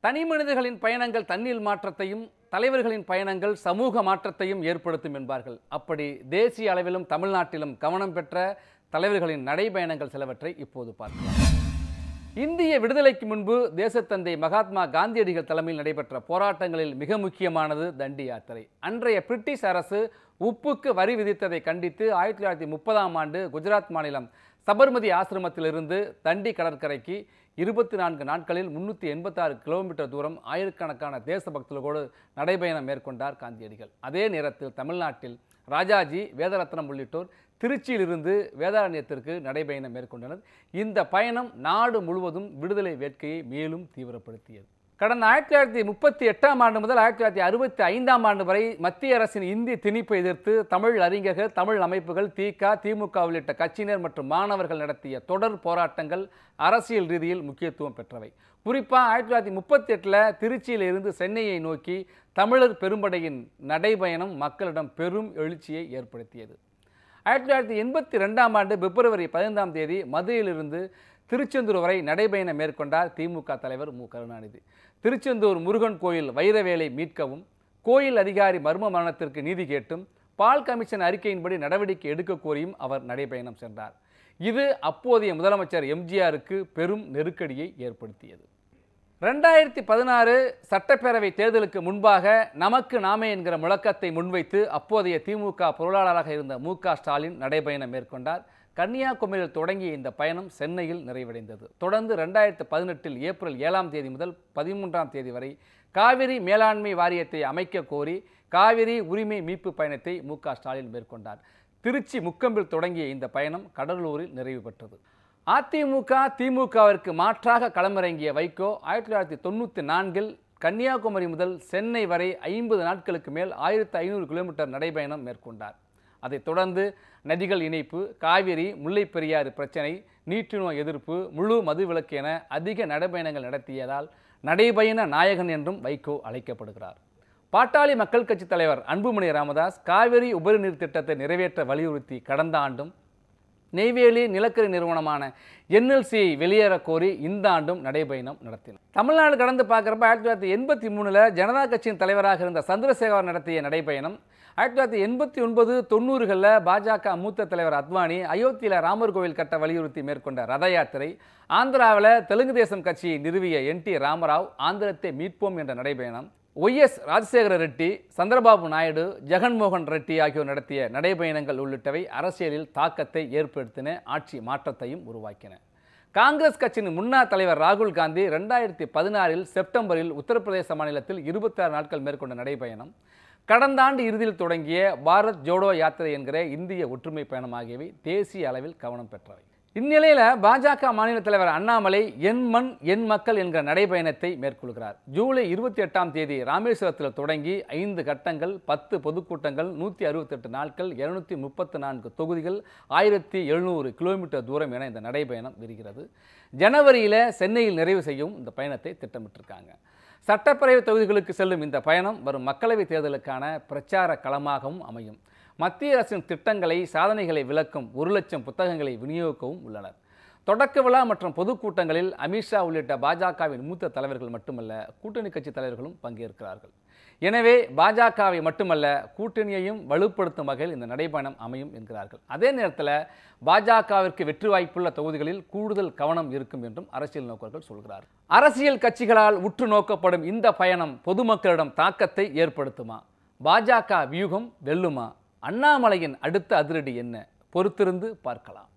தனி மனிதர்களின் பயணங்கள் தண்ணீர் மாற்றத்தையும் தலைவர்களின் பயணங்கள் சமூக மாற்றத்தையும் ஏற்படுத்தும் என்பார்கள் அப்படி தேசிய அளவிலும் தமிழ்நாட்டிலும் கவனம் பெற்ற தலைவர்களின் நடைபயணங்கள் சிலவற்றை இப்போது பார்க்கலாம் இந்திய விடுதலைக்கு முன்பு தேசத்தந்தை மகாத்மா காந்தியடிகள் தலைமையில் நடைபெற்ற போராட்டங்களில் மிக முக்கியமானது தண்டி யாத்திரை அன்றைய பிரிட்டிஷ் அரசு உப்புக்கு வரி விதித்ததை கண்டித்து ஆயிரத்தி தொள்ளாயிரத்தி முப்பதாம் ஆண்டு குஜராத் மாநிலம் சபர்மதி ஆசிரமத்திலிருந்து தண்டி கடற்கரைக்கு இருபத்தி நான்கு நாட்களில் முன்னூற்றி எண்பத்தாறு கிலோமீட்டர் தூரம் ஆயிரக்கணக்கான தேசபக்தர்களோடு நடைபயணம் மேற்கொண்டார் காந்தியடிகள் அதே நேரத்தில் தமிழ்நாட்டில் ராஜாஜி வேதரத்னம் உள்ளிட்டோர் திருச்சியிலிருந்து வேதாரண்யத்திற்கு நடைபயணம் மேற்கொண்டனர் இந்த பயணம் நாடு முழுவதும் விடுதலை வேட்கையை மேலும் தீவிரப்படுத்தியது கடந்த ஆயிரத்தி தொள்ளாயிரத்தி முப்பத்தி எட்டாம் ஆண்டு முதல் ஆயிரத்தி தொள்ளாயிரத்தி அறுபத்தி ஐந்தாம் ஆண்டு வரை மத்திய அரசின் இந்தி திணிப்பை எதிர்த்து தமிழ் அறிஞர்கள் தமிழ் அமைப்புகள் திக திமுக உள்ளிட்ட கட்சியினர் மற்றும் மாணவர்கள் நடத்திய தொடர் போராட்டங்கள் அரசியல் ரீதியில் முக்கியத்துவம் பெற்றவை குறிப்பாக ஆயிரத்தி தொள்ளாயிரத்தி முப்பத்தி எட்டில் திருச்சியில் இருந்து சென்னையை நோக்கி தமிழர் பெரும்படையின் நடைபயணம் மக்களிடம் பெரும் எழுச்சியை ஏற்படுத்தியது ஆயிரத்தி தொள்ளாயிரத்தி எண்பத்தி ரெண்டாம் ஆண்டு பிப்ரவரி பதினைந்தாம் தேதி மதுரையிலிருந்து திருச்செந்தூர் வரை நடைபயணம் மேற்கொண்டார் திமுக தலைவர் மு கருணாநிதி திருச்செந்தூர் முருகன் கோயில் வைரவேலை மீட்கவும் கோயில் அதிகாரி மர்ம மரணத்திற்கு நீதி கேட்டும் பால் கமிஷன் அறிக்கையின்படி நடவடிக்கை எடுக்க கோரியும் அவர் நடைபயணம் சென்றார் இது அப்போதைய முதலமைச்சர் எம்ஜிஆருக்கு பெரும் நெருக்கடியை ஏற்படுத்தியது ரெண்டாயிரத்தி பதினாறு சட்டப்பேரவை தேர்தலுக்கு முன்பாக நமக்கு நாமே என்கிற முழக்கத்தை முன்வைத்து அப்போதைய திமுக பொருளாளராக இருந்த மு க ஸ்டாலின் நடைபயணம் மேற்கொண்டார் கன்னியாகுமரியில் தொடங்கிய இந்த பயணம் சென்னையில் நிறைவடைந்தது தொடர்ந்து ரெண்டாயிரத்து பதினெட்டில் ஏப்ரல் ஏழாம் தேதி முதல் பதிமூன்றாம் தேதி வரை காவிரி மேலாண்மை வாரியத்தை அமைக்க கோரி காவிரி உரிமை மீட்பு பயணத்தை மு க ஸ்டாலின் மேற்கொண்டார் திருச்சி முக்கம்பில் தொடங்கிய இந்த பயணம் கடலூரில் நிறைவு பெற்றது அதிமுக திமுகவிற்கு மாற்றாக களமிறங்கிய வைகோ ஆயிரத்தி தொள்ளாயிரத்தி தொண்ணூற்றி நான்கில் கன்னியாகுமரி முதல் சென்னை வரை ஐம்பது நாட்களுக்கு மேல் ஆயிரத்தி ஐநூறு கிலோமீட்டர் நடைபயணம் மேற்கொண்டார் அதைத் தொடர்ந்து நதிகள் இணைப்பு காவிரி முல்லைப் பெரியாறு பிரச்சனை நீட்டு நோய் எதிர்ப்பு முழு மதுவிலக்கு என அதிக நடைபயணங்கள் நடத்தியதால் நடைபயண நாயகன் என்றும் வைகோ அழைக்கப்படுகிறார் பாட்டாளி மக்கள் கட்சி தலைவர் அன்புமணி ராமதாஸ் காவிரி உபரிநீர் திட்டத்தை நிறைவேற்ற வலியுறுத்தி கடந்த ஆண்டும் நெய்வேலி நிலக்கரி நிறுவனமான என்எல்சியை வெளியேறக் கோரி இந்த ஆண்டும் நடைபயணம் நடத்தினார் தமிழ்நாடு கடந்து பார்க்குறப்ப ஆயிரத்தி தொள்ளாயிரத்தி எண்பத்தி மூணில் ஜனதா கட்சியின் தலைவராக இருந்த சந்திரசேகர் நடத்திய நடைபயணம் ஆயிரத்தி தொள்ளாயிரத்தி எண்பத்தி ஒன்பது தொண்ணூறுகளில் பாஜக மூத்த தலைவர் அத்வானி அயோத்தியில் ராமர் கோவில் கட்ட வலியுறுத்தி மேற்கொண்ட ரத யாத்திரை ஆந்திராவில் தெலுங்கு தேசம் கட்சியை நிறுவிய என் டி ராமராவ் ஆந்திரத்தை மீட்போம் என்ற நடைபயணம் ஒய்எஸ் ராஜசேகர ரெட்டி சந்திரபாபு நாயுடு ஜெகன்மோகன் ரெட்டி ஆகியோர் நடத்திய நடைபயணங்கள் உள்ளிட்டவை அரசியலில் தாக்கத்தை ஏற்படுத்தின ஆட்சி மாற்றத்தையும் உருவாக்கின காங்கிரஸ் கட்சியின் முன்னாள் தலைவர் ராகுல் காந்தி ரெண்டாயிரத்தி பதினாறில் செப்டம்பரில் உத்தரப்பிரதேச மாநிலத்தில் இருபத்தாறு நாட்கள் மேற்கொண்ட நடைபயணம் கடந்த ஆண்டு இறுதியில் தொடங்கிய பாரத் ஜோடோ யாத்திரை என்கிற இந்திய ஒற்றுமை பயணம் ஆகியவை தேசிய அளவில் கவனம் பெற்றவை இந்நிலையில் பாஜக மாநில தலைவர் அண்ணாமலை என் மண் என் மக்கள் என்கிற நடைபயணத்தை மேற்கொள்கிறார் ஜூலை இருபத்தி எட்டாம் தேதி ராமேஸ்வரத்தில் தொடங்கி ஐந்து கட்டங்கள் பத்து பொதுக்கூட்டங்கள் நூற்றி அறுபத்தெட்டு நாட்கள் இருநூத்தி முப்பத்து நான்கு தொகுதிகள் ஆயிரத்தி எழுநூறு கிலோமீட்டர் தூரம் என இந்த நடைபயணம் விரிகிறது ஜனவரியில் சென்னையில் நிறைவு செய்யும் இந்த பயணத்தை திட்டமிட்டிருக்காங்க சட்டப்பேரவை தொகுதிகளுக்கு செல்லும் இந்த பயணம் வரும் மக்களவைத் தேர்தலுக்கான பிரச்சார களமாகவும் அமையும் மத்திய அரசின் திட்டங்களை சாதனைகளை விளக்கும் ஒரு லட்சம் புத்தகங்களை விநியோகிக்கவும் உள்ளனர் தொடக்க விழா மற்றும் பொதுக்கூட்டங்களில் அமித்ஷா உள்ளிட்ட பாஜகவின் மூத்த தலைவர்கள் மட்டுமல்ல கூட்டணி கட்சி தலைவர்களும் பங்கேற்கிறார்கள் எனவே பாஜகவை மட்டுமல்ல கூட்டணியையும் வலுப்படுத்தும் வகையில் இந்த நடைபயணம் அமையும் என்கிறார்கள் அதே நேரத்தில் பாஜகவிற்கு வெற்றி வாய்ப்புள்ள தொகுதிகளில் கூடுதல் கவனம் இருக்கும் என்றும் அரசியல் நோக்கர்கள் சொல்கிறார் அரசியல் கட்சிகளால் உற்று நோக்கப்படும் இந்த பயணம் பொதுமக்களிடம் தாக்கத்தை ஏற்படுத்துமா பாஜக வியூகம் வெல்லுமா அண்ணாமலையின் அடுத்த அதிரடி என்ன பொறுத்திருந்து பார்க்கலாம்